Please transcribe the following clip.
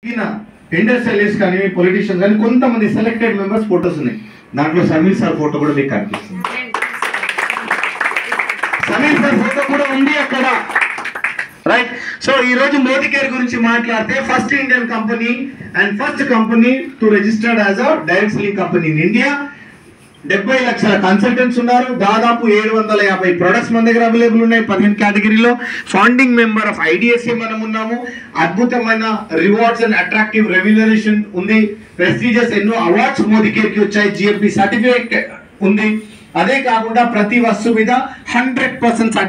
industrialist కానీ politicians కానీ కొంతమంది సెలెక్టెడ్ మెంబర్స్ ఫోటోస్ ఉన్నాయి దాంట్లో సమీర్ సార్ ఫోటో కూడా మీకు కనిపిస్తుంది సమీర్ సార్ ఫోటో కూడా ఉంది అక్కడ రైట్ సో ఈ రోజు మోదీ కేర్ గురించి మాట్లాడితే first Indian company and first company to registered as a direct selling company in India డెబ్బై లక్షల కన్సల్టెంట్స్ ఉన్నారు దాదాపు ఏడు వందల యాభై ప్రొడక్ట్స్ మన దగ్గర అవైలబుల్ ఉన్నాయి పదిహేను కేటగిరీలో ఫౌండింగ్ మెంబర్ ఆఫ్ ఐడిఎస్ఏ మనం ఉన్నాము అద్భుతమైన రివార్డ్స్ అండ్ అట్రాక్టివ్ రెమ్యునరేషన్ ఉంది ప్రెస్టీజియస్ ఎన్నో అవార్డ్స్ మోదీ కేర్కి వచ్చాయి జిఎఫ్పి సర్టిఫికేట్ ఉంది అదే కాకుండా ప్రతి వస్తువు మీద హండ్రెడ్ పర్సెంట్